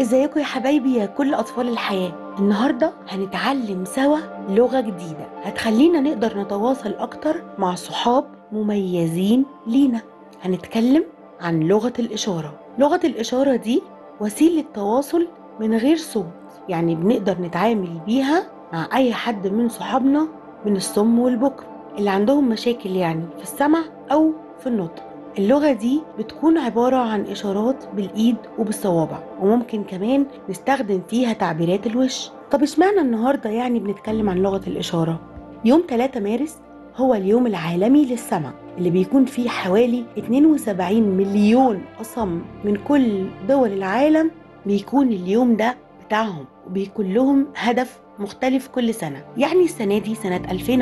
ازيكم يا حبايبي يا كل اطفال الحياه النهارده هنتعلم سوا لغه جديده هتخلينا نقدر نتواصل اكتر مع صحاب مميزين لينا هنتكلم عن لغه الاشاره لغه الاشاره دي وسيله تواصل من غير صوت يعني بنقدر نتعامل بيها مع اي حد من صحابنا من الصم والبكم اللي عندهم مشاكل يعني في السمع او في النطق اللغة دي بتكون عبارة عن إشارات بالإيد وبالصوابع وممكن كمان نستخدم فيها تعبيرات الوش طب اشمعنى النهاردة يعني بنتكلم عن لغة الإشارة؟ يوم 3 مارس هو اليوم العالمي للسمع اللي بيكون فيه حوالي 72 مليون أصم من كل دول العالم بيكون اليوم ده بتاعهم وبيكون لهم هدف مختلف كل سنة يعني السنة دي سنة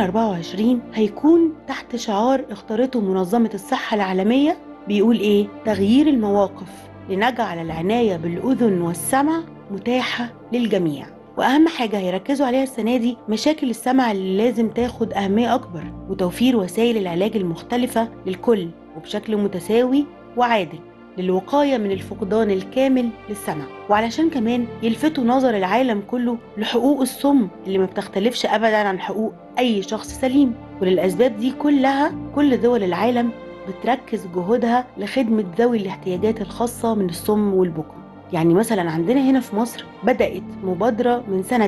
2024 هيكون تحت شعار اختارته منظمة الصحة العالمية بيقول ايه تغيير المواقف لنجعل العناية بالأذن والسمع متاحة للجميع وأهم حاجة هيركزوا عليها السنة دي مشاكل السمع اللي لازم تاخد أهمية أكبر وتوفير وسائل العلاج المختلفة للكل وبشكل متساوي وعادل للوقاية من الفقدان الكامل للسمع وعلشان كمان يلفتوا نظر العالم كله لحقوق الصم اللي ما بتختلفش أبدا عن حقوق أي شخص سليم وللأسباب دي كلها كل دول العالم بتركز جهودها لخدمة ذوي الاحتياجات الخاصة من الصم والبكم يعني مثلا عندنا هنا في مصر بدأت مبادرة من سنة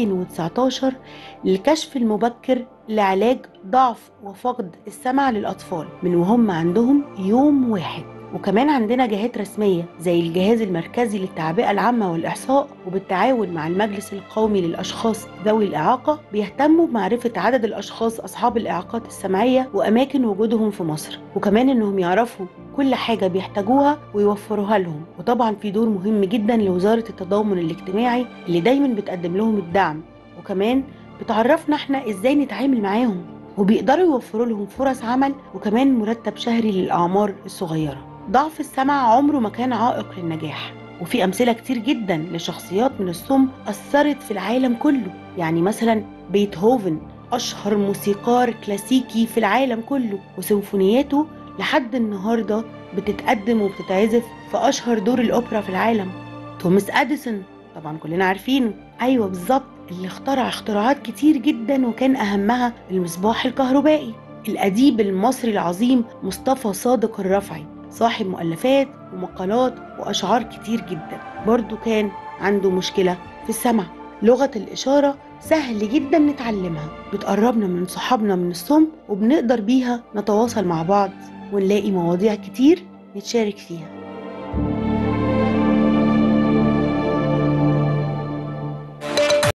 2019 للكشف المبكر لعلاج ضعف وفقد السمع للأطفال من وهم عندهم يوم واحد وكمان عندنا جهات رسمية زي الجهاز المركزي للتعبئة العامة والإحصاء وبالتعاون مع المجلس القومي للأشخاص ذوي الإعاقة بيهتموا بمعرفة عدد الأشخاص أصحاب الإعاقات السمعية وأماكن وجودهم في مصر وكمان إنهم يعرفوا كل حاجة بيحتاجوها ويوفروها لهم وطبعا في دور مهم جدا لوزارة التضامن الاجتماعي اللي دايما بتقدم لهم الدعم وكمان بتعرفنا احنا ازاي نتعامل معاهم وبيقدروا يوفروا لهم فرص عمل وكمان مرتب شهري للأعمار الصغيرة ضعف السمع عمره ما كان عائق للنجاح وفي أمثلة كتير جدا لشخصيات من الصم أثرت في العالم كله يعني مثلا بيتهوفن أشهر موسيقار كلاسيكي في العالم كله وسيمفونياته لحد النهاردة بتتقدم وبتتعزف في أشهر دور الأوبرا في العالم توماس أديسون طبعا كلنا عارفينه أيوة بالظبط اللي اخترع اختراعات كتير جدا وكان أهمها المصباح الكهربائي الأديب المصري العظيم مصطفى صادق الرفعي صاحب مؤلفات ومقالات وأشعار كتير جدا برضو كان عنده مشكلة في السمع لغة الإشارة سهل جدا نتعلمها بتقربنا من صحابنا من الصم وبنقدر بيها نتواصل مع بعض ونلاقي مواضيع كتير نتشارك فيها